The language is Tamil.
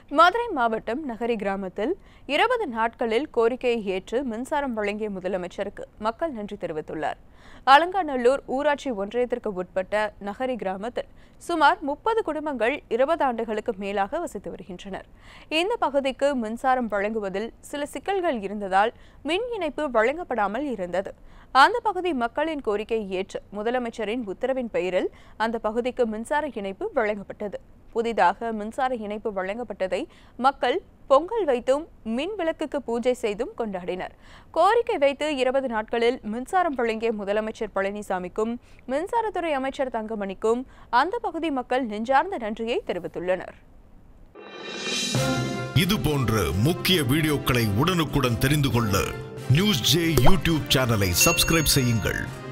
மதுரை மாவட்டம் நகரி கிராமத்தில் இருபது நாட்களில் கோரிக்கையை ஏற்று மின்சாரம் வழங்கிய முதலமைச்சருக்கு மக்கள் நன்றி தெரிவித்துள்ளார் அலங்காநல்லூர் ஊராட்சி ஒன்றியத்திற்கு உட்பட்ட நகரி கிராமத்தில் சுமார் முப்பது குடும்பங்கள் இருபது ஆண்டுகளுக்கு மேலாக வசித்து வருகின்றனர் இந்த பகுதிக்கு மின்சாரம் வழங்குவதில் சில சிக்கல்கள் இருந்ததால் மின் இணைப்பு வழங்கப்படாமல் இருந்தது அந்த பகுதி மக்களின் கோரிக்கையை ஏற்று முதலமைச்சரின் உத்தரவின் பெயரில் அந்த பகுதிக்கு மின்சார இணைப்பு வழங்கப்பட்டது புதிதாக மின்சார இணைப்பு வழங்கப்பட்டதை மக்கள் பொங்கல் வைத்தும் மின் விளக்குக்கு பூஜை செய்தும் கொண்டாடினர் கோரிக்கை வைத்து இருபது நாட்களில் மின்சாரம் வழங்கிய முதலமைச்சர் பழனிசாமிக்கும் மின்சாரத்துறை அமைச்சர் தங்கமணிக்கும் அந்த பகுதி மக்கள் நெஞ்சார்ந்த நன்றியை தெரிவித்துள்ளனர் இது போன்ற முக்கிய வீடியோக்களை உடனுக்குடன் தெரிந்து கொள்ள நியூஸ் ஜே யூடியூப் சேனலை சப்ஸ்கிரைப் செய்யுங்கள்